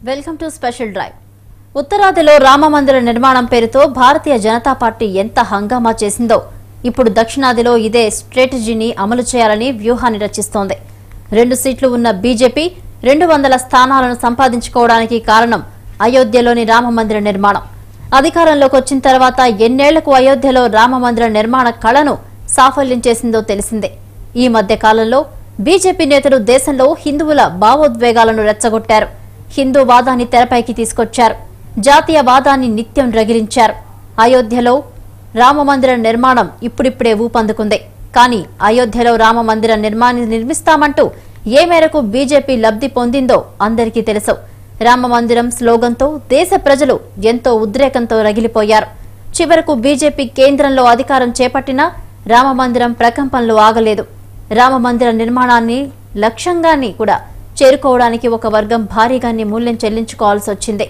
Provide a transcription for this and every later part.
welcome to special drive ఉత్తరాదిలో రామమందిర నిర్మాణం పేరుతో భారతీయ జనతా పార్టీ ఎంత హంగామా చేసిందో ఇప్పుడు దక్షిణాదిలో ఇదే స్ట్రాటజీని అమలు చేయాలని వ్యూహాన్ని రచిస్తోంది రెండు సీట్లు ఉన్న బీజేపీ రెండు వందల స్థానాలను సంపాదించుకోవడానికి కారణం అయోధ్యలోని రామమందిర నిర్మాణం అధికారంలోకి వచ్చిన తర్వాత ఎన్నేళ్లకు అయోధ్యలో రామమందిర నిర్మాణ కళను సాఫల్యం చేసిందో తెలిసిందే ఈ మధ్య కాలంలో బీజేపీ నేతలు దేశంలో హిందువుల భావోద్వేగాలను రెచ్చగొట్టారు హిందూ వాదాన్ని తెరపైకి తీసుకొచ్చారు జాతీయ వాదాన్ని నిత్యం రగిలించారు అయోధ్యలో రామమందిర నిర్మాణం ఇప్పుడిప్పుడే ఊపందుకుంది కానీ అయోధ్యలో రామమందిర నిర్మాణాన్ని నిర్మిస్తామంటూ ఏ మేరకు బీజేపీ లబ్ధి పొందిందో అందరికీ తెలుసు రామమందిరం స్లోగన్తో దేశ ప్రజలు ఎంతో ఉద్రేకంతో రగిలిపోయారు చివరకు బీజేపీ కేంద్రంలో అధికారం చేపట్టినా రామమందిరం ప్రకంపనలు ఆగలేదు రామమందిర నిర్మాణాన్ని లక్ష్యంగాన్ని కూడా చేరుకోవడానికి ఒక వర్గం భారీగాన్ని మూల్యం చెల్లించుకోవాల్సి వచ్చింది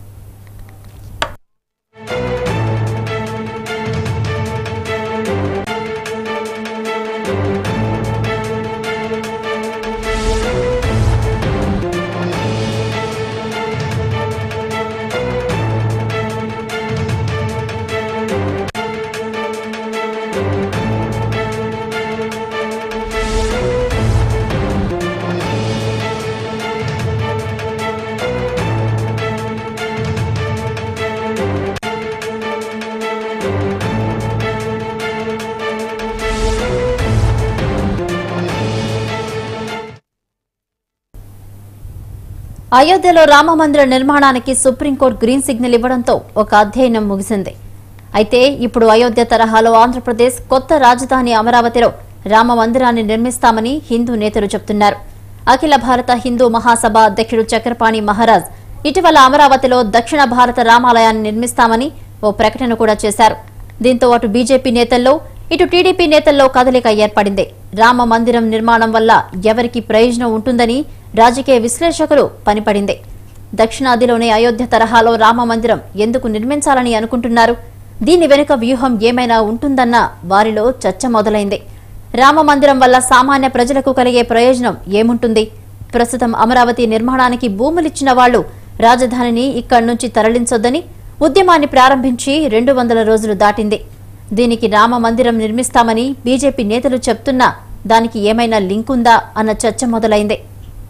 అయోధ్యలో రామమందిర నిర్మాణానికి సుప్రీంకోర్టు గ్రీన్ సిగ్నల్ ఇవ్వడంతో ఒక అధ్యయనం ముగిసింది అయితే ఇప్పుడు అయోధ్య తరహాలో ఆంధ్రప్రదేశ్ కొత్త రాజధాని అమరావతిలో రామ మందిరాన్ని నిర్మిస్తామని హిందూ నేతలు చెబుతున్నారు అఖిల భారత హిందూ మహాసభ అధ్యక్షుడు చక్రపాణి మహారాజ్ ఇటీవల అమరావతిలో దక్షిణ భారత రామాలయాన్ని నిర్మిస్తామని ఓ ప్రకటన కూడా చేశారు దీంతో అటు బీజేపీ నేతల్లో ఇటు టీడీపీ నేతల్లో కదలిక ఏర్పడింది రామ మందిరం నిర్మాణం వల్ల ఎవరికి ప్రయోజనం ఉంటుందని రాజకీయ విశ్లేషకులు పనిపడింది దక్షిణాదిలోని అయోధ్య తరహాలో రామ మందిరం ఎందుకు నిర్మించాలని అనుకుంటున్నారు దీని వెనుక వ్యూహం ఏమైనా ఉంటుందన్న వారిలో చర్చ మొదలైంది రామ మందిరం వల్ల సామాన్య ప్రజలకు కలిగే ప్రయోజనం ఏముంటుంది ప్రస్తుతం అమరావతి నిర్మాణానికి భూములిచ్చిన వాళ్లు రాజధానిని ఇక్కడి నుంచి తరలించొద్దని ఉద్యమాన్ని ప్రారంభించి రెండు వందల రోజులు దాటింది దీనికి రామ మందిరం నిర్మిస్తామని బీజేపీ నేతలు చెప్తున్నా దానికి ఏమైనా లింక్ ఉందా అన్న చర్చ మొదలైంది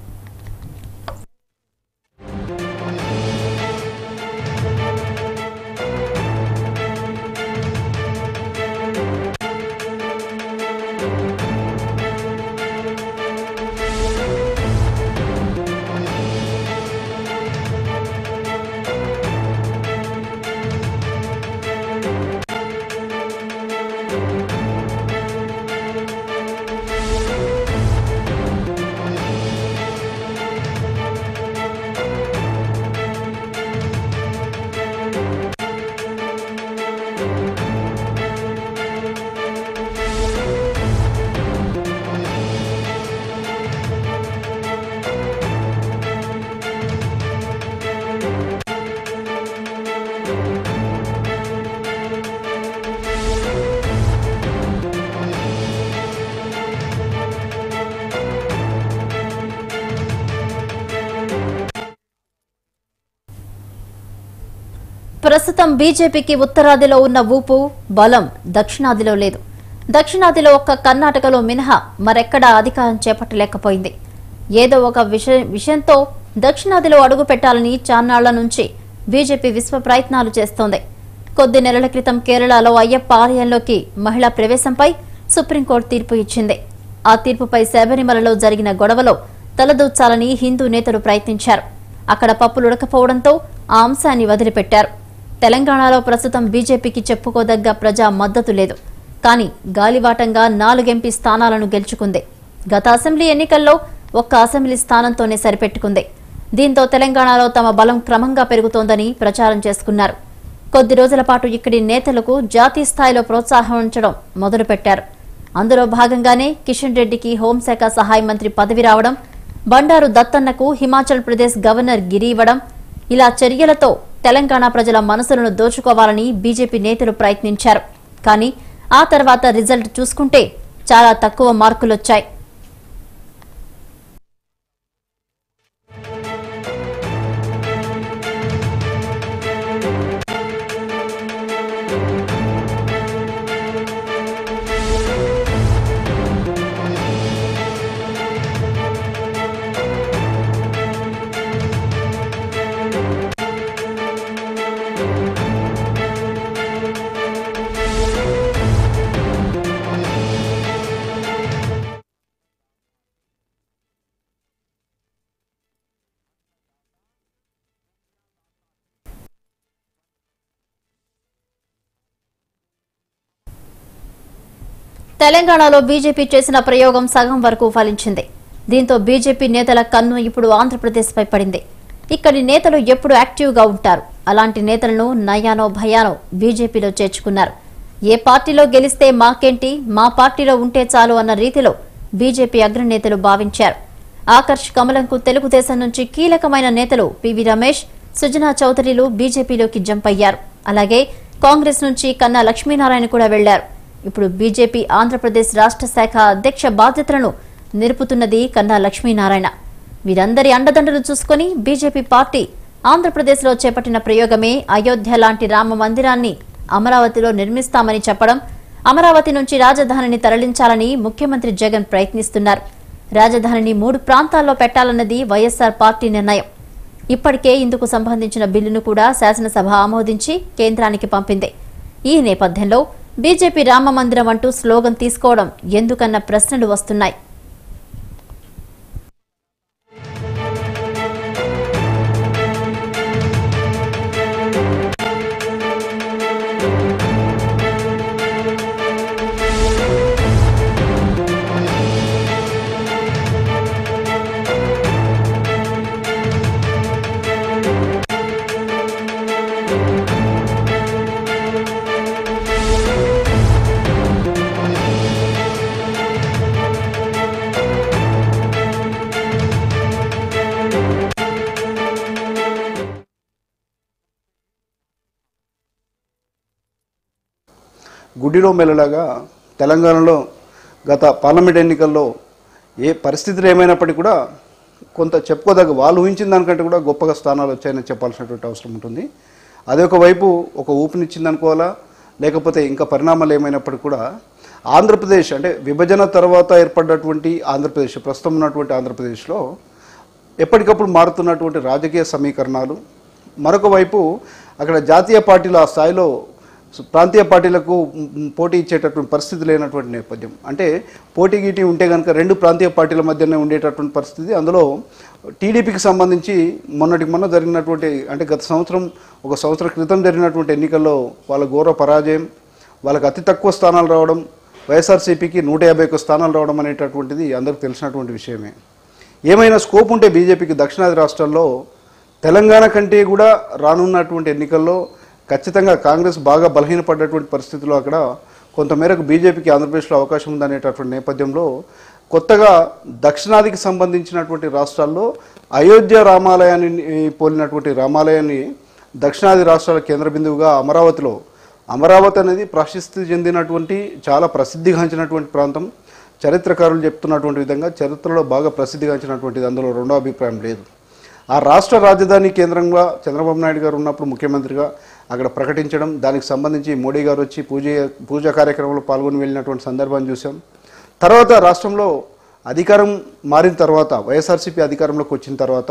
ప్రస్తుతం బీజేపీకి ఉత్తరాదిలో ఉన్న ఊపు బలం దక్షిణాదిలో లేదు దక్షిణాదిలో ఒక్క కర్ణాటకలో మినహా మరెక్కడా అధికారం చేపట్టలేకపోయింది ఏదో ఒక విషయ విషయంతో దక్షిణాదిలో అడుగు పెట్టాలని చాన్నాళ్ల నుంచి బీజేపీ విశ్వ ప్రయత్నాలు చేస్తోంది కొద్ది నెలల క్రితం కేరళలో అయ్యప్ప ఆలయంలోకి మహిళా ప్రవేశంపై సుప్రీంకోర్టు తీర్పు ఇచ్చింది ఆ తీర్పుపై శబరిమలలో జరిగిన గొడవలో తలదూర్చాలని హిందూ నేతలు ప్రయత్నించారు అక్కడ పప్పులుడకపోవడంతో ఆ అంశాన్ని వదిలిపెట్టారు తెలంగాణలో ప్రస్తుతం బీజేపీకి చెప్పుకోదగ్గ ప్రజా మద్దతు లేదు కానీ గాలివాటంగా నాలుగెంపీ స్థానాలను గెలుచుకుంది గత అసెంబ్లీ ఎన్నికల్లో ఒక్క అసెంబ్లీ స్థానంతోనే సరిపెట్టుకుంది దీంతో తెలంగాణలో తమ బలం క్రమంగా పెరుగుతోందని ప్రచారం చేసుకున్నారు కొద్ది రోజుల పాటు ఇక్కడి నేతలకు జాతీయ స్థాయిలో ప్రోత్సాహించడం మొదలుపెట్టారు అందులో భాగంగానే కిషన్ రెడ్డికి హోంశాఖ సహాయ మంత్రి పదవి రావడం బండారు దత్తన్నకు హిమాచల్ ప్రదేశ్ గవర్నర్ గిరి ఇవ్వడం ఇలా చర్యలతో తెలంగాణ ప్రజల మనసులను దోచుకోవాలని బీజేపీ నేతలు ప్రయత్నించారు కానీ ఆ తర్వాత రిజల్ట్ చూసుకుంటే చాలా తక్కువ మార్కులొచ్చాయి తెలంగాణలో బీజేపీ చేసిన ప్రయోగం సగం వరకు ఫలించింది దీంతో బీజేపీ నేతల కన్ను ఇప్పుడు ఆంధ్రప్రదేశ్పై పడింది ఇక్కడి నేతలు ఎప్పుడు యాక్టివ్గా ఉంటారు అలాంటి నేతలను నయానో భయానో బీజేపీలో చేర్చుకున్నారు ఏ పార్టీలో గెలిస్తే మాకేంటి మా పార్టీలో ఉంటే చాలు అన్న రీతిలో బీజేపీ అగ్రనేతలు భావించారు ఆకర్ష్ కమలంకు తెలుగుదేశం నుంచి కీలకమైన నేతలు పివి రమేష్ సుజనా చౌదరిలు బీజేపీలోకి జంప్ అయ్యారు అలాగే కాంగ్రెస్ నుంచి కన్నా లక్ష్మీనారాయణ కూడా వెళ్లారు ఇప్పుడు బీజేపీ ఆంధ్రప్రదేశ్ రాష్ట్ర శాఖ అధ్యక్ష బాధ్యతలను నిలుపుతున్నది కన్నా లక్ష్మీనారాయణ వీరందరి అండదండలు చూసుకుని బీజేపీ పార్టీ ఆంధ్రప్రదేశ్లో చేపట్టిన ప్రయోగమే అయోధ్య లాంటి రామ మందిరాన్ని అమరావతిలో నిర్మిస్తామని చెప్పడం అమరావతి నుంచి రాజధానిని తరలించాలని ముఖ్యమంత్రి జగన్ ప్రయత్నిస్తున్నారు రాజధానిని మూడు ప్రాంతాల్లో పెట్టాలన్నది వైఎస్సార్ పార్టీ నిర్ణయం ఇప్పటికే ఇందుకు సంబంధించిన బిల్లును కూడా శాసనసభ ఆమోదించి కేంద్రానికి పంపింది ఈ నేపథ్యంలో బీజేపీ రామ మందిరం అంటూ స్లోగన్ తీసుకోవడం ఎందుకన్న ప్రశ్నలు వస్తున్నాయి గుడిలో మెల్లలాగా తెలంగాణలో గత పార్లమెంట్ ఎన్నికల్లో ఏ పరిస్థితులు ఏమైనప్పటికీ కూడా కొంత చెప్పుకోదగ్గ వాళ్ళు ఊహించిన దానికంటే కూడా గొప్పగా స్థానాలు వచ్చాయని చెప్పాల్సినటువంటి అవసరం ఉంటుంది అదే ఒక వైపు ఒక ఊపినిచ్చింది అనుకోవాలా లేకపోతే ఇంకా పరిణామాలు ఏమైనప్పటికీ కూడా ఆంధ్రప్రదేశ్ అంటే విభజన తర్వాత ఏర్పడ్డటువంటి ఆంధ్రప్రదేశ్ ప్రస్తుతం ఉన్నటువంటి ఆంధ్రప్రదేశ్లో ఎప్పటికప్పుడు మారుతున్నటువంటి రాజకీయ సమీకరణాలు మరొక వైపు అక్కడ జాతీయ పార్టీలు ఆ స్థాయిలో ప్రాంతీయ పార్టీలకు మ్, పోటీ ఇచ్చేటటువంటి పరిస్థితి లేనటువంటి నేపథ్యం అంటే పోటీ గీటీ ఉంటే కనుక రెండు ప్రాంతీయ పార్టీల మధ్యనే ఉండేటటువంటి పరిస్థితి అందులో టీడీపీకి సంబంధించి మొన్నటికి మొన్న జరిగినటువంటి అంటే గత సంవత్సరం ఒక సంవత్సరం క్రితం జరిగినటువంటి ఎన్నికల్లో వాళ్ళ ఘోర పరాజయం వాళ్ళకి అతి తక్కువ స్థానాలు రావడం వైఎస్ఆర్సీపీకి నూట యాభై ఒక్క స్థానాలు రావడం అనేటటువంటిది అందరికి తెలిసినటువంటి విషయమే ఏమైనా స్కోప్ ఉంటే బీజేపీకి దక్షిణాది రాష్ట్రాల్లో తెలంగాణ కంటే కూడా రానున్నటువంటి ఎన్నికల్లో ఖచ్చితంగా కాంగ్రెస్ బాగా బలహీనపడ్డటువంటి పరిస్థితిలో అక్కడ కొంతమేరకు బీజేపీకి ఆంధ్రప్రదేశ్లో అవకాశం ఉందనేటటువంటి నేపథ్యంలో కొత్తగా దక్షిణాదికి సంబంధించినటువంటి రాష్ట్రాల్లో అయోధ్య రామాలయాన్ని ఈ, పోలినటువంటి రామాలయాన్ని దక్షిణాది రాష్ట్రాల కేంద్ర బిందువుగా అమరావతిలో అమరావతి అనేది ప్రసిద్ధి చెందినటువంటి చాలా ప్రసిద్ధిగాంచినటువంటి ప్రాంతం చరిత్రకారులు చెప్తున్నటువంటి విధంగా చరిత్రలో బాగా ప్రసిద్ధిగాంచినటువంటిది అందులో రెండో అభిప్రాయం లేదు ఆ రాష్ట్ర రాజధాని కేంద్రంగా చంద్రబాబు నాయుడు గారు ఉన్నప్పుడు ముఖ్యమంత్రిగా అక్కడ ప్రకటించడం దానికి సంబంధించి మోడీ గారు వచ్చి పూజ పూజా కార్యక్రమంలో పాల్గొని వెళ్ళినటువంటి సందర్భాన్ని చూసాం తర్వాత రాష్ట్రంలో అధికారం మారిన తర్వాత వైఎస్ఆర్సీపీ అధికారంలోకి వచ్చిన తర్వాత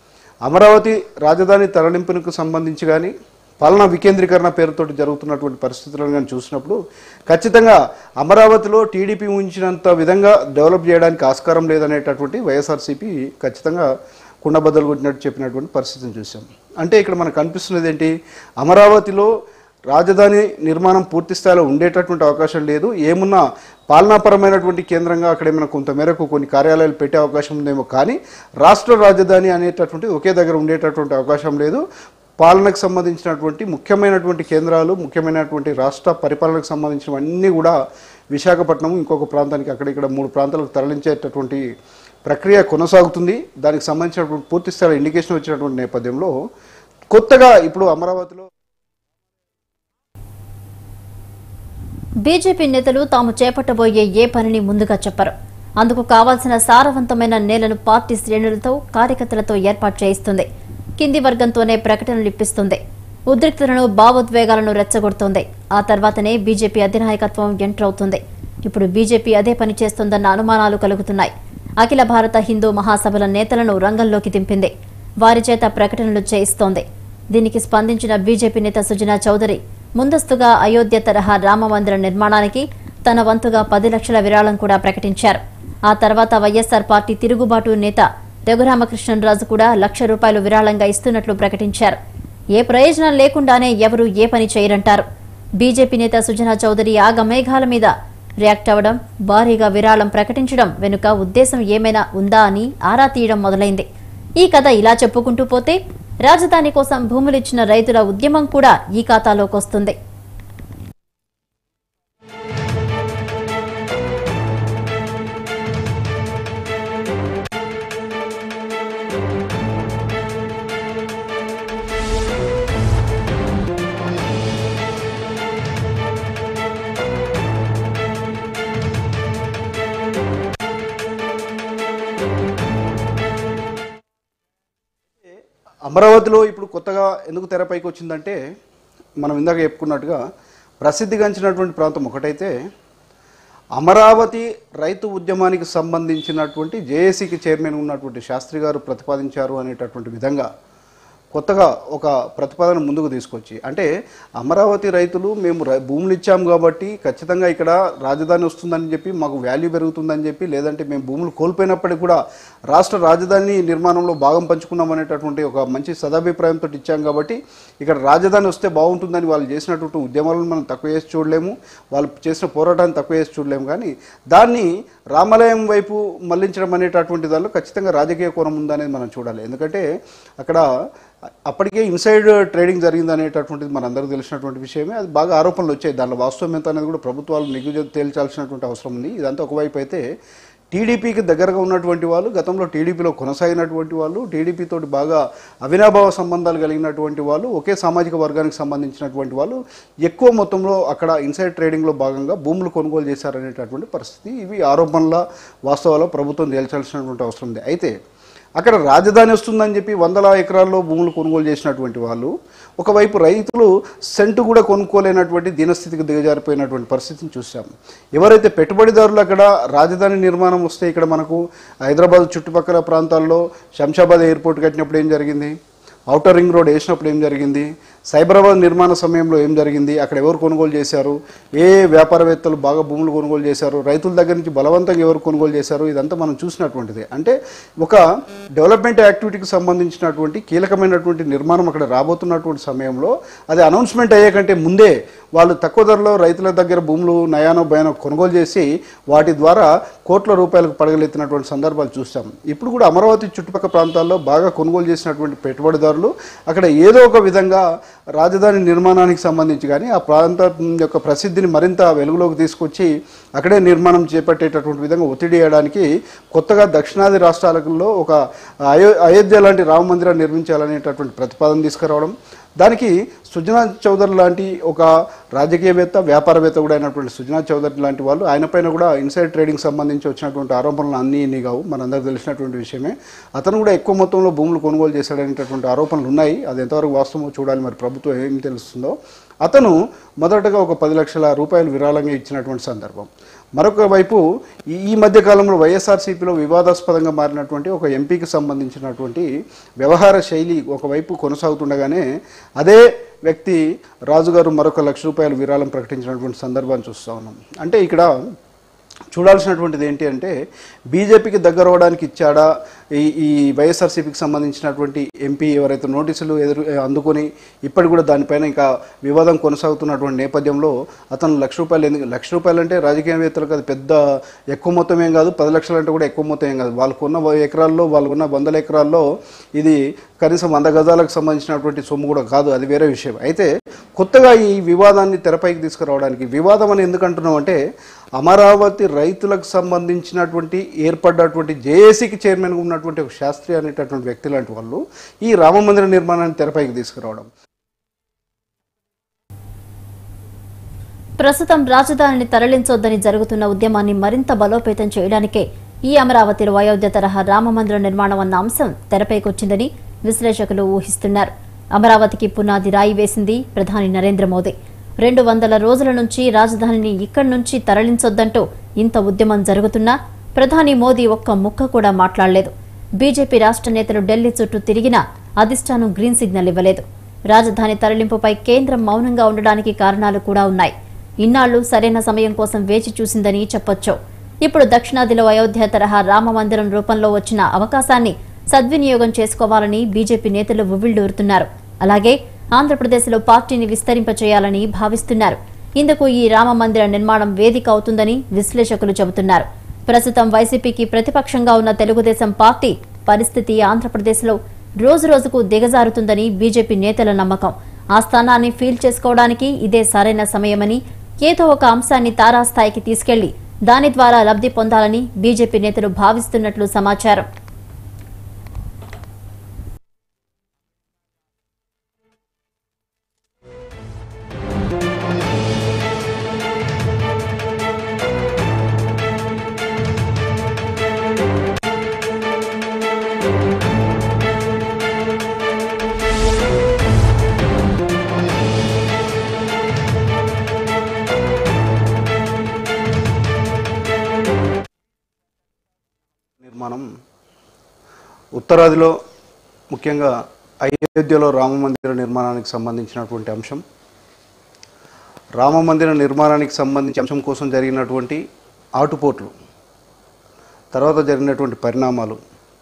అమరావతి రాజధాని తరలింపునకు సంబంధించి కానీ పాలనా వికేంద్రీకరణ పేరుతోటి జరుగుతున్నటువంటి పరిస్థితులను కానీ చూసినప్పుడు ఖచ్చితంగా అమరావతిలో టీడీపీ ఉంచినంత విధంగా డెవలప్ చేయడానికి ఆస్కారం లేదనేటటువంటి వైఎస్ఆర్సీపీ ఖచ్చితంగా కుండబద్దలు కొట్టినట్టు చెప్పినటువంటి పరిస్థితిని చూసాం అంటే ఇక్కడ మనకు కనిపిస్తున్నది ఏంటి అమరావతిలో రాజధాని నిర్మాణం పూర్తి స్థాయిలో ఉండేటటువంటి అవకాశం లేదు ఏమున్నా పాలనాపరమైనటువంటి కేంద్రంగా అక్కడ ఏమైనా కొంతమేరకు కొన్ని కార్యాలయాలు పెట్టే అవకాశం ఉందేమో కానీ రాష్ట్ర రాజధాని అనేటటువంటి ఒకే దగ్గర ఉండేటటువంటి అవకాశం లేదు పాలనకు సంబంధించినటువంటి ముఖ్యమైనటువంటి కేంద్రాలు ముఖ్యమైనటువంటి రాష్ట్ర పరిపాలనకు సంబంధించినవన్నీ కూడా విశాఖపట్నం ఇంకొక ప్రాంతానికి అక్కడ ఇక్కడ మూడు ప్రాంతాలకు తరలించేటటువంటి ప్రక్రియ కొనసాగుతుంది దానికి సంబంధించినటువంటి పూర్తి స్థాయి ఇండికేషన్ వచ్చినటువంటి నేపథ్యంలో కొత్తగా ఇప్పుడు అమరావతిలో బీజేపీ నేతలు తాము చేపట్టబోయే ఏ పనిని ముందుగా చెప్పరు అందుకు కావాల్సిన సారవంతమైన నేలను పార్టీ శ్రేణులతో కార్యకర్తలతో ఏర్పాటు చేయిస్తుంది కింది వర్గంతోనే ప్రకటనలు ఇప్పిస్తుంది ఉద్రిక్తలను భావోద్వేగాలను రెచ్చగొడుతోంది ఆ తర్వాతనే బీజేపీ అధినాయకత్వం ఎంటర్ అవుతుంది ఇప్పుడు బీజేపీ అదే పని చేస్తుందన్న అనుమానాలు కలుగుతున్నాయి అఖిల భారత హిందూ మహాసభల నేతలను రంగంలోకి దింపింది వారి చేత ప్రకటనలు చేయిస్తోంది దీనికి స్పందించిన బీజేపీ నేత సుజనా చౌదరి ముందస్తుగా అయోధ్య తరహా రామ మందిర నిర్మాణానికి తన వంతుగా పది లక్షల విరాళం కూడా ప్రకటించారు ఆ తర్వాత వైఎస్సార్ పార్టీ తిరుగుబాటు నేత రఘురామకృష్ణరాజు కూడా లక్ష రూపాయలు విరాళంగా ఇస్తున్నట్లు ప్రకటించారు ఏ ప్రయోజనం లేకుండానే ఎవరూ ఏ పని చేయరంటారు బీజేపీ నేత సుజనా చౌదరి ఆగమేఘాల మీద రియాక్ట్ అవ్వడం భారీగా విరాళం ప్రకటించడం వెనుక ఉద్దేశం ఏమైనా ఉందా అని ఆరా తీయడం మొదలైంది ఈ కథ ఇలా చెప్పుకుంటూ పోతే రాజధాని కోసం భూములిచ్చిన రైతుల ఉద్యమం కూడా ఈ ఖాతాలోకి వస్తుంది అమరావతిలో ఇప్పుడు కొత్తగా ఎందుకు తెరపైకి వచ్చిందంటే మనం ఇందాక చెప్పుకున్నట్టుగా ప్రసిద్ధిగాంచినటువంటి ప్రాంతం ఒకటైతే అమరావతి రైతు ఉద్యమానికి సంబంధించినటువంటి జేఏసీకి చైర్మన్ ఉన్నటువంటి శాస్త్రి గారు ప్రతిపాదించారు అనేటటువంటి విధంగా కొత్తగా ఒక ప్రతిపాదన ముందుకు తీసుకొచ్చి అంటే అమరావతి రైతులు మేము రై- భూములు ఇచ్చాము కాబట్టి ఖచ్చితంగా ఇక్కడ రాజధాని వస్తుందని చెప్పి మాకు వాల్యూ పెరుగుతుందని చెప్పి లేదంటే మేము భూములు కోల్పోయినప్పటికీ కూడా రాష్ట్ర రాజధాని నిర్మాణంలో భాగం పంచుకున్నాం అనేటటువంటి ఒక మంచి సదాభిప్రాయంతో ఇచ్చాం కాబట్టి ఇక్కడ రాజధాని వస్తే బాగుంటుందని వాళ్ళు చేసినటువంటి ఉద్యమాలను మనం తక్కువ చేసి చూడలేము వాళ్ళు చేసిన పోరాటాన్ని తక్కువ చేసి చూడలేము కానీ దాన్ని రామాలయం వైపు మళ్లించడం అనేటటువంటి దానిలో ఖచ్చితంగా రాజకీయ కోణం ఉందనేది మనం చూడాలి ఎందుకంటే అక్కడ అప్పటికే ఇన్సైడ్ ట్రేడింగ్ జరిగింది అనేటటువంటిది మనందరికీ తెలిసినటువంటి విషయమే అది బాగా ఆరోపణలు వచ్చాయి దానిలో వాస్తవం ఎంత అనేది కూడా ప్రభుత్వాలు నిగ్గు తేల్చాల్సినటువంటి అవసరం ఉంది ఇదంతా ఒకవైపు అయితే టీడీపీకి దగ్గరగా ఉన్నటువంటి వాళ్ళు గతంలో టీడీపీలో కొనసాగినటువంటి వాళ్ళు టీడీపీ తోటి బాగా అవినాభావ సంబంధాలు కలిగినటువంటి వాళ్ళు ఒకే సామాజిక వర్గానికి సంబంధించినటువంటి వాళ్ళు ఎక్కువ మొత్తంలో అక్కడ ఇన్సైడ్ ట్రేడింగ్లో భాగంగా భూములు కొనుగోలు చేశారనేటటువంటి పరిస్థితి ఇవి ఆరోపణల వాస్తవాల్లో ప్రభుత్వం తేల్చాల్సినటువంటి అవసరం ఉంది అయితే అక్కడ రాజధాని వస్తుందని చెప్పి వందల ఎకరాల్లో భూములు కొనుగోలు చేసినటువంటి వాళ్ళు ఒకవైపు రైతులు సెంటు కూడా కొనుక్కోలేనటువంటి దీనస్థితికి దిగజారిపోయినటువంటి పరిస్థితిని చూసాం ఎవరైతే పెట్టుబడిదారులు అక్కడ రాజధాని నిర్మాణం వస్తే ఇక్కడ మనకు హైదరాబాద్ చుట్టుపక్కల ప్రాంతాల్లో శంషాబాద్ ఎయిర్పోర్ట్ కట్టినప్పుడు ఏం జరిగింది ఔటర్ రింగ్ రోడ్ వేసినప్పుడు ఏం జరిగింది సైబరాబాద్ నిర్మాణ సమయంలో ఏం జరిగింది అక్కడ ఎవరు కొనుగోలు చేశారు ఏ వ్యాపారవేత్తలు బాగా భూములు కొనుగోలు చేశారు రైతుల దగ్గర నుంచి బలవంతంగా ఎవరు కొనుగోలు చేశారు ఇదంతా మనం చూసినటువంటిది అంటే ఒక డెవలప్మెంట్ యాక్టివిటీకి సంబంధించినటువంటి కీలకమైనటువంటి నిర్మాణం అక్కడ రాబోతున్నటువంటి సమయంలో అది అనౌన్స్మెంట్ అయ్యే కంటే ముందే వాళ్ళు తక్కువ ధరలో రైతుల దగ్గర భూములు నయానో భయానో కొనుగోలు చేసి వాటి ద్వారా కోట్ల రూపాయలకు పడగలెత్తినటువంటి సందర్భాలు చూస్తాం ఇప్పుడు కూడా అమరావతి చుట్టుపక్కల ప్రాంతాల్లో బాగా కొనుగోలు చేసినటువంటి పెట్టుబడిదారులు అక్కడ ఏదో ఒక విధంగా రాజధాని నిర్మాణానికి సంబంధించి కానీ ఆ ప్రాంతం యొక్క ప్రసిద్ధిని మరింత వెలుగులోకి తీసుకొచ్చి అక్కడే నిర్మాణం చేపట్టేటటువంటి విధంగా ఒత్తిడి చేయడానికి కొత్తగా దక్షిణాది రాష్ట్రాలలో ఒక అయో అయోధ్య లాంటి రామ మందిరాన్ని నిర్మించాలనేటటువంటి ప్రతిపాదన తీసుకురావడం దానికి సుజనా చౌదరి లాంటి ఒక రాజకీయవేత్త వ్యాపారవేత్త కూడా అయినటువంటి సుజనా చౌదరి లాంటి వాళ్ళు ఆయన పైన కూడా ఇన్సైడ్ ట్రేడింగ్ సంబంధించి వచ్చినటువంటి ఆరోపణలు అన్నీ ఇన్ని కావు మనందరికి తెలిసినటువంటి విషయమే అతను కూడా ఎక్కువ మొత్తంలో భూములు కొనుగోలు చేశాడనేటటువంటి ఆరోపణలు ఉన్నాయి అది ఎంతవరకు వాస్తవమో చూడాలి మరి ప్రభుత్వం ఏం తెలుస్తుందో అతను మొదటగా ఒక పది లక్షల రూపాయలు విరాళంగా ఇచ్చినటువంటి సందర్భం మరొక వైపు ఈ ఈ మధ్య కాలంలో వైఎస్ఆర్సీపీలో వివాదాస్పదంగా మారినటువంటి ఒక ఎంపీకి సంబంధించినటువంటి వ్యవహార శైలి ఒకవైపు కొనసాగుతుండగానే అదే వ్యక్తి రాజుగారు మరొక లక్ష రూపాయలు విరాళం ప్రకటించినటువంటి సందర్భాన్ని చూస్తూ ఉన్నాం అంటే ఇక్కడ చూడాల్సినటువంటిది ఏంటి అంటే బీజేపీకి దగ్గర అవ్వడానికి ఇచ్చాడా ఈ ఈ వైఎస్ఆర్సీపీకి సంబంధించినటువంటి ఎంపీ ఎవరైతే నోటీసులు ఎదురు అందుకొని ఇప్పటికి కూడా దానిపైన ఇంకా వివాదం కొనసాగుతున్నటువంటి నేపథ్యంలో అతను లక్ష రూపాయలు ఎందుకు లక్ష రూపాయలు అంటే రాజకీయవేత్తలకు అది పెద్ద ఎక్కువ మొత్తం ఏం కాదు పది లక్షలు అంటే కూడా ఎక్కువ మొత్తం ఏం కాదు వాళ్ళకున్న ఎకరాల్లో వాళ్ళకున్న వందల ఎకరాల్లో ఇది కనీసం వంద గజాలకు సంబంధించినటువంటి సొమ్ము కూడా కాదు అది వేరే విషయం అయితే కొత్తగా ఈ వివాదాన్ని తెరపైకి తీసుకురావడానికి వివాదం అని ఎందుకు అంటున్నాం అంటే అమరావతి రైతులకు సంబంధించినటువంటి ఏర్పడ్డటువంటి జేఏసీకి చైర్మన్గా ఉన్నటువంటి ఒక శాస్త్రి అనేటటువంటి వ్యక్తి లాంటి వాళ్ళు ఈ రామమందిర నిర్మాణాన్ని తెరపైకి తీసుకురావడం ప్రస్తుతం రాజధానిని తరలించొద్దని జరుగుతున్న ఉద్యమాన్ని మరింత బలోపేతం చేయడానికే ఈ అమరావతిలో అయోధ్య తరహా రామమందిర నిర్మాణం అన్న అంశం తెరపైకొచ్చిందని విశ్లేషకులు ఊహిస్తున్నారు అమరావతికి పునాది రాయి వేసింది ప్రధాని నరేంద్ర మోదీ రెండు వందల రోజుల నుంచి రాజధానిని ఇక్కడి నుంచి తరలించొద్దంటూ ఇంత ఉద్యమం జరుగుతున్నా ప్రధాని మోదీ ఒక్క ముక్క కూడా మాట్లాడలేదు బీజేపీ రాష్ట్ర నేతలు ఢిల్లీ చుట్టూ తిరిగినా అధిష్టానం గ్రీన్ సిగ్నల్ ఇవ్వలేదు రాజధాని తరలింపుపై కేంద్రం మౌనంగా ఉండడానికి కారణాలు కూడా ఉన్నాయి ఇన్నాళ్లు సరైన సమయం కోసం వేచి చూసిందని చెప్పొచ్చు ఇప్పుడు దక్షిణాదిలో అయోధ్య తరహా రామ మందిరం రూపంలో వచ్చిన అవకాశాన్ని సద్వినియోగం చేసుకోవాలని బీజేపీ నేతలు ఉవ్విళ్లూరుతున్నారు అలాగే ఆంధ్రప్రదేశ్లో పార్టీని విస్తరింపచేయాలని భావిస్తున్నారు ఇందుకు ఈ రామ మందిర నిర్మాణం వేదిక అవుతుందని విశ్లేషకులు చెబుతున్నారు ప్రస్తుతం వైసీపీకి ప్రతిపక్షంగా ఉన్న తెలుగుదేశం పార్టీ పరిస్థితి ఆంధ్రప్రదేశ్లో రోజు రోజుకు దిగజారుతుందని బీజేపీ నేతల నమ్మకం ఆ స్థానాన్ని ఫీల్ చేసుకోవడానికి ఇదే సరైన సమయమని ఏదో ఒక అంశాన్ని తారాస్థాయికి తీసుకెళ్లి దాని ద్వారా లబ్ధి పొందాలని బీజేపీ నేతలు భావిస్తున్నట్లు సమాచారం నిర్మాణం ఉత్తరాదిలో ముఖ్యంగా అయోధ్యలో రామ మందిర నిర్మాణానికి సంబంధించినటువంటి అంశం రామ మందిర నిర్మాణానికి సంబంధించి అంశం కోసం జరిగినటువంటి ఆటుపోట్లు తర్వాత జరిగినటువంటి పరిణామాలు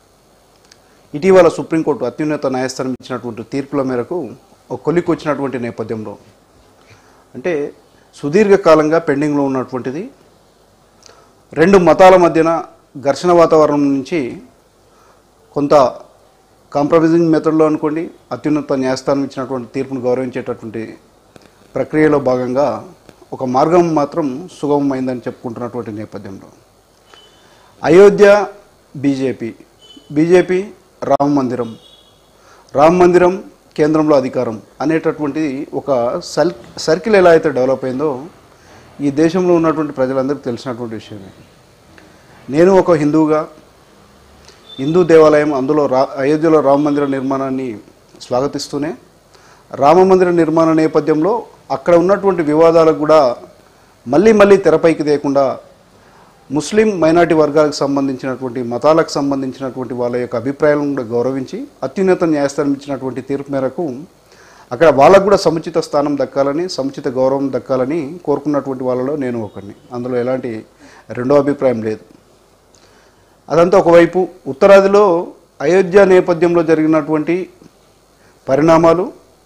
ఇటీవల సుప్రీంకోర్టు అత్యున్నత న్యాయస్థానం ఇచ్చినటువంటి తీర్పుల మేరకు ఒక కొలికి వచ్చినటువంటి నేపథ్యంలో అంటే సుదీర్ఘకాలంగా పెండింగ్లో ఉన్నటువంటిది రెండు మతాల మధ్యన ఘర్షణ వాతావరణం నుంచి కొంత కాంప్రమైజింగ్ మెథడ్లో అనుకోండి అత్యున్నత న్యాయస్థానం ఇచ్చినటువంటి తీర్పును గౌరవించేటటువంటి ప్రక్రియలో భాగంగా ఒక మార్గం మాత్రం సుగమమైందని చెప్పుకుంటున్నటువంటి నేపథ్యంలో అయోధ్య బీజేపీ బీజేపీ రామ మందిరం రామ మందిరం కేంద్రంలో అధికారం అనేటటువంటిది ఒక సల్ సర్కిల్ ఎలా అయితే డెవలప్ అయిందో ఈ దేశంలో ఉన్నటువంటి ప్రజలందరికీ తెలిసినటువంటి విషయమే నేను ఒక హిందువుగా హిందూ దేవాలయం అందులో రా అయోధ్యలో రామ మందిర నిర్మాణాన్ని స్వాగతిస్తూనే రామ మందిర నిర్మాణ నేపథ్యంలో అక్కడ ఉన్నటువంటి వివాదాలకు కూడా మళ్ళీ మళ్ళీ తెరపైకి తేకుండా ముస్లిం మైనార్టీ వర్గాలకు సంబంధించినటువంటి మతాలకు సంబంధించినటువంటి వాళ్ళ యొక్క అభిప్రాయాలను కూడా గౌరవించి అత్యున్నత న్యాయస్థానం ఇచ్చినటువంటి తీర్పు మేరకు అక్కడ వాళ్ళకు కూడా సముచిత స్థానం దక్కాలని సముచిత గౌరవం దక్కాలని కోరుకున్నటువంటి వాళ్ళలో నేను ఒకరిని అందులో ఎలాంటి రెండో అభిప్రాయం లేదు అదంతా ఒకవైపు ఉత్తరాదిలో అయోధ్య నేపథ్యంలో జరిగినటువంటి పరిణామాలు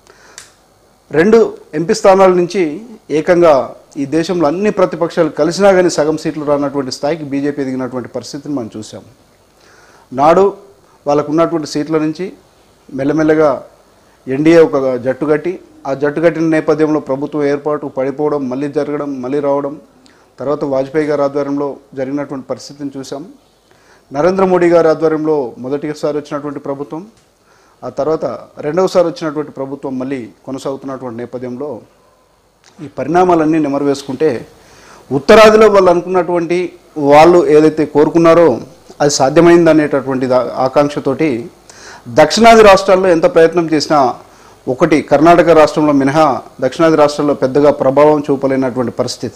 రెండు ఎంపీ స్థానాల నుంచి ఏకంగా ఈ దేశంలో అన్ని ప్రతిపక్షాలు కలిసినా కానీ సగం సీట్లు రానటువంటి స్థాయికి బీజేపీ ఎదిగినటువంటి పరిస్థితిని మనం చూసాం నాడు వాళ్ళకు ఉన్నటువంటి సీట్ల నుంచి మెల్లమెల్లగా ఎన్డీఏ ఒక జట్టు కట్టి ఆ జట్టు కట్టిన నేపథ్యంలో ప్రభుత్వం ఏర్పాటు పడిపోవడం మళ్ళీ జరగడం మళ్ళీ రావడం తర్వాత వాజ్పేయి గారి ఆధ్వర్యంలో జరిగినటువంటి పరిస్థితిని చూసాం నరేంద్ర మోడీ గారి ఆధ్వర్యంలో మొదటిసారి వచ్చినటువంటి ప్రభుత్వం ఆ తర్వాత రెండవసారి వచ్చినటువంటి ప్రభుత్వం మళ్ళీ కొనసాగుతున్నటువంటి నేపథ్యంలో ఈ పరిణామాలన్నీ నెమరు వేసుకుంటే ఉత్తరాదిలో వాళ్ళు అనుకున్నటువంటి వాళ్ళు ఏదైతే కోరుకున్నారో అది సాధ్యమైంది అనేటటువంటి దా- ఆకాంక్షతోటి దక్షిణాది రాష్ట్రాల్లో ఎంత ప్రయత్నం చేసినా ఒకటి కర్ణాటక రాష్ట్రంలో మినహా దక్షిణాది రాష్ట్రాల్లో పెద్దగా ప్రభావం చూపలేనటువంటి పరిస్థితి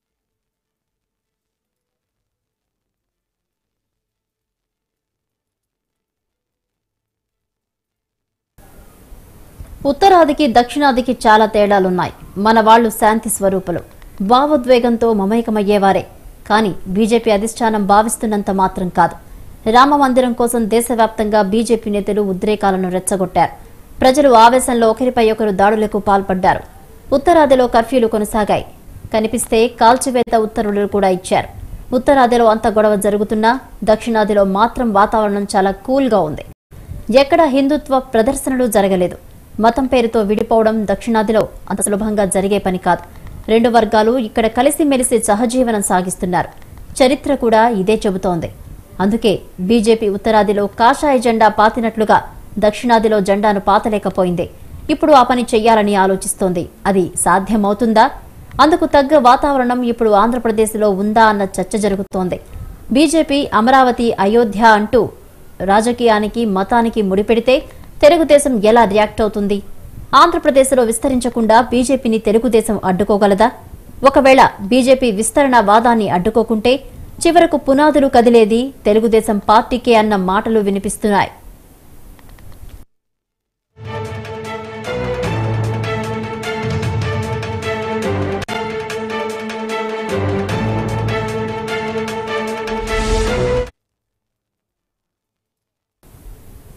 ఉత్తరాదికి దక్షిణాదికి చాలా తేడాలున్నాయి మన వాళ్ళు శాంతి స్వరూపులు భావోద్వేగంతో మమేకమయ్యేవారే కానీ బీజేపీ అధిష్టానం భావిస్తున్నంత మాత్రం కాదు రామ మందిరం కోసం దేశవ్యాప్తంగా బీజేపీ నేతలు ఉద్రేకాలను రెచ్చగొట్టారు ప్రజలు ఆవేశంలో ఒకరిపై ఒకరు దాడులకు పాల్పడ్డారు ఉత్తరాదిలో కర్ఫ్యూలు కొనసాగాయి కనిపిస్తే కాల్చివేత ఉత్తర్వులు కూడా ఇచ్చారు ఉత్తరాదిలో అంత గొడవ జరుగుతున్నా దక్షిణాదిలో మాత్రం వాతావరణం చాలా కూల్గా ఉంది ఎక్కడా హిందుత్వ ప్రదర్శనలు జరగలేదు మతం పేరుతో విడిపోవడం దక్షిణాదిలో అంత సులభంగా జరిగే పని కాదు రెండు వర్గాలు ఇక్కడ కలిసిమెలిసి సహజీవనం సాగిస్తున్నారు చరిత్ర కూడా ఇదే చెబుతోంది అందుకే బీజేపీ ఉత్తరాదిలో కాషాయ జెండా పాతినట్లుగా దక్షిణాదిలో జెండాను పాతలేకపోయింది ఇప్పుడు ఆ పని చెయ్యాలని ఆలోచిస్తోంది అది సాధ్యమవుతుందా అందుకు తగ్గ వాతావరణం ఇప్పుడు ఆంధ్రప్రదేశ్లో ఉందా అన్న చర్చ జరుగుతోంది బీజేపీ అమరావతి అయోధ్య అంటూ రాజకీయానికి మతానికి ముడిపెడితే తెలుగుదేశం ఎలా రియాక్ట్ అవుతుంది ఆంధ్రప్రదేశ్లో విస్తరించకుండా బీజేపీని తెలుగుదేశం అడ్డుకోగలదా ఒకవేళ బీజేపీ విస్తరణ వాదాన్ని అడ్డుకోకుంటే చివరకు పునాదులు కదిలేది తెలుగుదేశం పార్టీకే అన్న మాటలు వినిపిస్తున్నాయి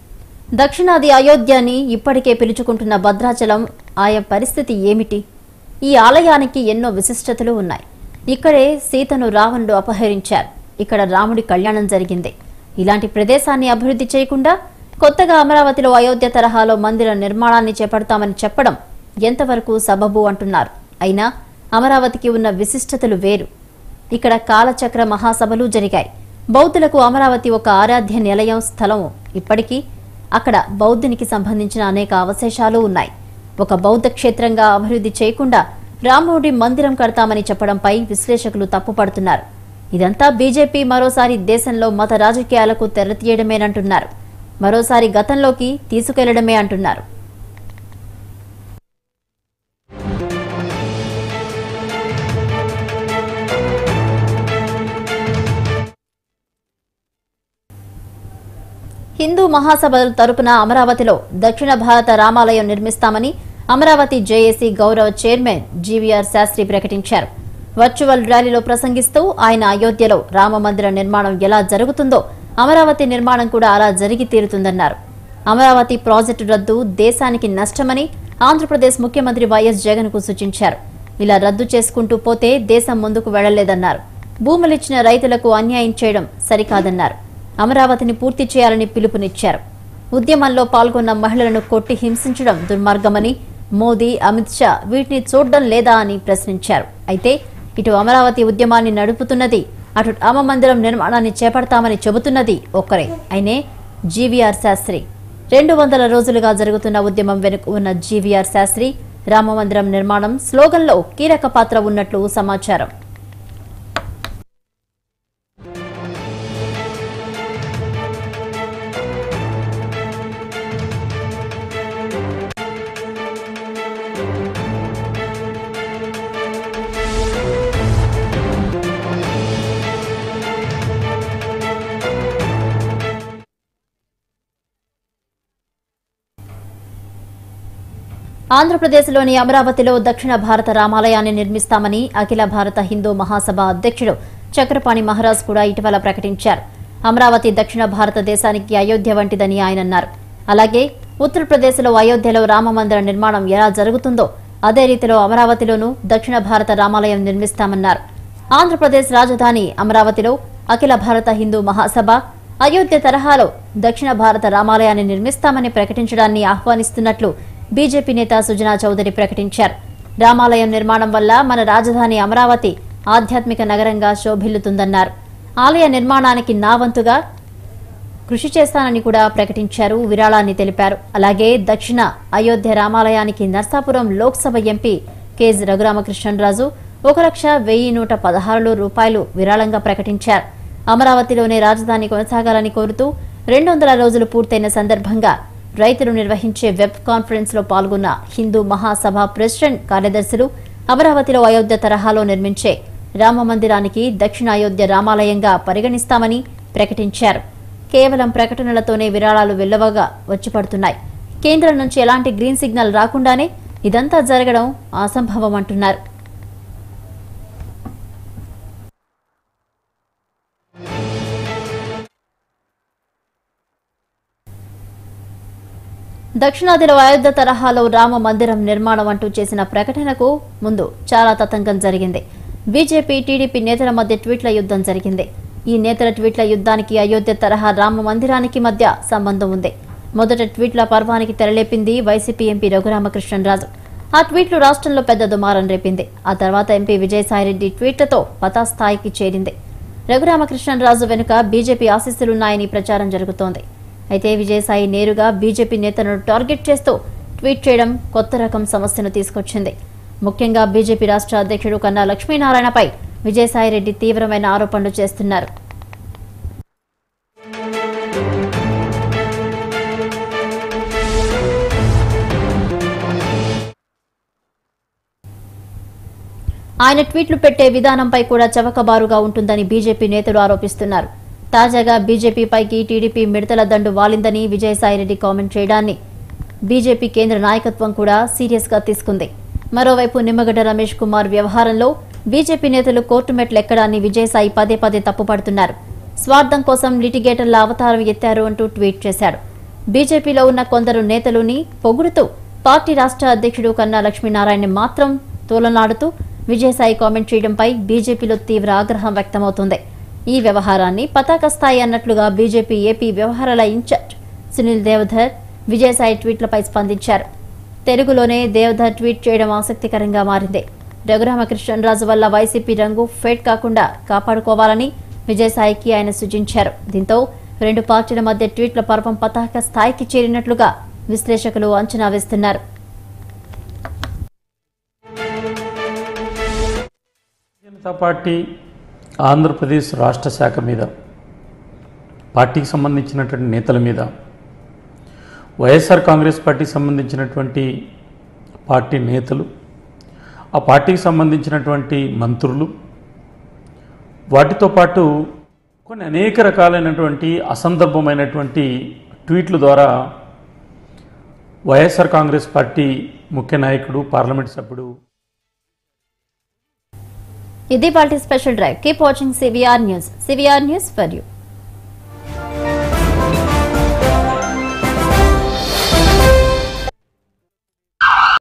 దక్షిణాది అయోధ్యని ఇప్పటికే పిలుచుకుంటున్న భద్రాచలం ఆయా పరిస్థితి ఏమిటి ఈ ఆలయానికి ఎన్నో విశిష్టతలు ఉన్నాయి ఇక్కడే సీతను రావణుడు అపహరించారు ఇక్కడ రాముడి కళ్యాణం జరిగింది ఇలాంటి ప్రదేశాన్ని అభివృద్ధి చేయకుండా కొత్తగా అమరావతిలో అయోధ్య తరహాలో మందిర నిర్మాణాన్ని చేపడతామని చెప్పడం ఎంతవరకు సబబు అంటున్నారు అయినా అమరావతికి ఉన్న విశిష్టతలు వేరు ఇక్కడ కాలచక్ర మహాసభలు జరిగాయి బౌద్ధులకు అమరావతి ఒక ఆరాధ్య నిలయం స్థలం ఇప్పటికీ అక్కడ బౌద్ధునికి సంబంధించిన అనేక అవశేషాలు ఉన్నాయి ఒక బౌద్ధ క్షేత్రంగా అభివృద్ధి చేయకుండా రాముడి మందిరం కడతామని చెప్పడంపై విశ్లేషకులు తప్పుపడుతున్నారు ఇదంతా బీజేపీ మరోసారి దేశంలో మత రాజకీయాలకు తెరతీయడమేనంటున్నారు మరోసారి గతంలోకి తీసుకెళ్లడమే అంటున్నారు హిందూ మహాసభల తరపున అమరావతిలో దక్షిణ భారత రామాలయం నిర్మిస్తామని అమరావతి జేఏసీ గౌరవ చైర్మన్ జీవీఆర్ శాస్త్రి ప్రకటించారు వర్చువల్ ర్యాలీలో ప్రసంగిస్తూ ఆయన అయోధ్యలో రామ మందిర నిర్మాణం ఎలా జరుగుతుందో అమరావతి నిర్మాణం కూడా అలా జరిగి తీరుతుందన్నారు అమరావతి ప్రాజెక్టు రద్దు దేశానికి నష్టమని ఆంధ్రప్రదేశ్ ముఖ్యమంత్రి వైఎస్ జగన్ కు సూచించారు ఇలా రద్దు చేసుకుంటూ పోతే దేశం ముందుకు వెళ్లలేదన్నారు భూములిచ్చిన రైతులకు అన్యాయం చేయడం సరికాదన్నారు అమరావతిని పూర్తి చేయాలని పిలుపునిచ్చారు ఉద్యమంలో పాల్గొన్న మహిళలను కొట్టి హింసించడం దుర్మార్గమని మోదీ అమిత్ షా వీటిని చూడడం లేదా అని ప్రశ్నించారు అయితే ఇటు అమరావతి ఉద్యమాన్ని నడుపుతున్నది అటు రామ మందిరం నిర్మాణాన్ని చేపడతామని చెబుతున్నది ఒక్కరే అయినే జీవీఆర్ శాస్త్రి రెండు వందల రోజులుగా జరుగుతున్న ఉద్యమం వెనుక ఉన్న జీవీఆర్ శాస్త్రి రామమందిరం నిర్మాణం స్లోగన్లో కీలక పాత్ర ఉన్నట్లు సమాచారం ఆంధ్రప్రదేశ్లోని అమరావతిలో దక్షిణ భారత రామాలయాన్ని నిర్మిస్తామని అఖిల భారత హిందూ మహాసభ అధ్యక్షుడు చక్రపాణి మహారాజ్ కూడా ఇటీవల ప్రకటించారు అమరావతి దక్షిణ భారతదేశానికి అయోధ్య వంటిదని ఆయన అన్నారు అలాగే ఉత్తరప్రదేశ్లో అయోధ్యలో రామమందిర నిర్మాణం ఎలా జరుగుతుందో అదే రీతిలో అమరావతిలోనూ దక్షిణ భారత రామాలయం నిర్మిస్తామన్నారు ఆంధ్రప్రదేశ్ రాజధాని అమరావతిలో అఖిల భారత హిందూ మహాసభ అయోధ్య తరహాలో దక్షిణ భారత రామాలయాన్ని నిర్మిస్తామని ప్రకటించడాన్ని ఆహ్వానిస్తున్నట్లు బీజేపీ నేత సుజనా చౌదరి ప్రకటించారు రామాలయం నిర్మాణం వల్ల మన రాజధాని అమరావతి ఆధ్యాత్మిక నగరంగా శోభిల్లుతుందన్నారు ఆలయ నిర్మాణానికి నా వంతుగా కృషి చేస్తానని కూడా ప్రకటించారు విరాళాన్ని తెలిపారు అలాగే దక్షిణ అయోధ్య రామాలయానికి నర్సాపురం లోక్సభ ఎంపీ కేజీ రఘురామకృష్ణరాజు ఒక లక్ష వెయ్యి నూట పదహారు రూపాయలు విరాళంగా ప్రకటించారు అమరావతిలోనే రాజధాని కొనసాగాలని కోరుతూ రెండు వందల రోజులు పూర్తయిన సందర్భంగా రైతులు నిర్వహించే వెబ్ కాన్ఫరెన్స్ లో పాల్గొన్న హిందూ మహాసభ ప్రెసిడెంట్ కార్యదర్శులు అమరావతిలో అయోధ్య తరహాలో నిర్మించే రామ మందిరానికి దక్షిణ అయోధ్య రామాలయంగా పరిగణిస్తామని ప్రకటించారు కేవలం ప్రకటనలతోనే విరాళాలు వెల్లవగా వచ్చి పడుతున్నాయి కేంద్రం నుంచి ఎలాంటి గ్రీన్ సిగ్నల్ రాకుండానే ఇదంతా జరగడం అసంభవం అంటున్నారు దక్షిణాదిలో అయోధ్య తరహాలో రామ మందిరం నిర్మాణం అంటూ చేసిన ప్రకటనకు ముందు చాలా తతంగం జరిగింది బీజేపీ టీడీపీ నేతల మధ్య ట్వీట్ల యుద్ధం జరిగింది ఈ నేతల ట్వీట్ల యుద్ధానికి అయోధ్య తరహా రామ మందిరానికి మధ్య సంబంధం ఉంది మొదట ట్వీట్ల పర్వానికి తెరలేపింది వైసీపీ ఎంపీ రఘురామకృష్ణరాజు ఆ ట్వీట్లు రాష్ట్రంలో పెద్ద దుమారం రేపింది ఆ తర్వాత ఎంపీ విజయసాయిరెడ్డి ట్వీట్లతో పతాస్థాయికి చేరింది రఘురామకృష్ణరాజు వెనుక బీజేపీ ఆశీస్సులున్నాయని ప్రచారం జరుగుతోంది అయితే విజయసాయి నేరుగా బీజేపీ నేతలను టార్గెట్ చేస్తూ ట్వీట్ చేయడం కొత్త రకం సమస్యను తీసుకొచ్చింది ముఖ్యంగా బీజేపీ రాష్ట్ర అధ్యక్షుడు కన్నా లక్ష్మీనారాయణపై విజయసాయిరెడ్డి తీవ్రమైన ఆరోపణలు చేస్తున్నారు ఆయన ట్వీట్లు పెట్టే విధానంపై కూడా చవకబారుగా ఉంటుందని బీజేపీ నేతలు ఆరోపిస్తున్నారు తాజాగా బీజేపీపైకి టీడీపీ మిడతల దండు వాలిందని విజయసాయిరెడ్డి కామెంట్ చేయడాన్ని బీజేపీ కేంద్ర నాయకత్వం కూడా సీరియస్ గా తీసుకుంది మరోవైపు నిమ్మగడ్డ రమేష్ కుమార్ వ్యవహారంలో బీజేపీ నేతలు కోర్టు మెట్లు ఎక్కడాన్ని విజయసాయి పదే పదే తప్పుపడుతున్నారు స్వార్థం కోసం లిటిగేటర్ల అవతారం ఎత్తారు అంటూ ట్వీట్ చేశాడు బీజేపీలో ఉన్న కొందరు నేతలుని పొగుడుతూ పార్టీ రాష్ట్ర అధ్యక్షుడు కన్నా లక్ష్మీనారాయణ మాత్రం తూలనాడుతూ విజయసాయి కామెంట్ చేయడంపై బీజేపీలో తీవ్ర ఆగ్రహం వ్యక్తమవుతోంది ఈ వ్యవహారాన్ని పతాక స్థాయి అన్నట్లుగా బీజేపీ ఏపీ వ్యవహారాల ఇన్ఛార్జ్ సునీల్ దేవధర్ విజయసాయి ట్వీట్లపై స్పందించారు తెలుగులోనే దేవధర్ ట్వీట్ చేయడం ఆసక్తికరంగా మారింది రఘురామకృష్ణరాజు వల్ల వైసీపీ రంగు ఫేట్ కాకుండా కాపాడుకోవాలని విజయసాయికి ఆయన సూచించారు దీంతో రెండు పార్టీల మధ్య ట్వీట్ల పర్వం పతాక స్థాయికి చేరినట్లుగా విశ్లేషకులు అంచనా వేస్తున్నారు జనతా పార్టీ ఆంధ్రప్రదేశ్ రాష్ట్ర శాఖ మీద పార్టీకి సంబంధించినటువంటి నేతల మీద వైఎస్ఆర్ కాంగ్రెస్ పార్టీకి సంబంధించినటువంటి పార్టీ నేతలు ఆ పార్టీకి సంబంధించినటువంటి మంత్రులు వాటితో పాటు కొన్ని అనేక రకాలైనటువంటి అసందర్భమైనటువంటి ట్వీట్ల ద్వారా వైఎస్ఆర్ కాంగ్రెస్ పార్టీ ముఖ్య నాయకుడు పార్లమెంట్ సభ్యుడు ఇది party special drive keep watching CVR news CVR news for you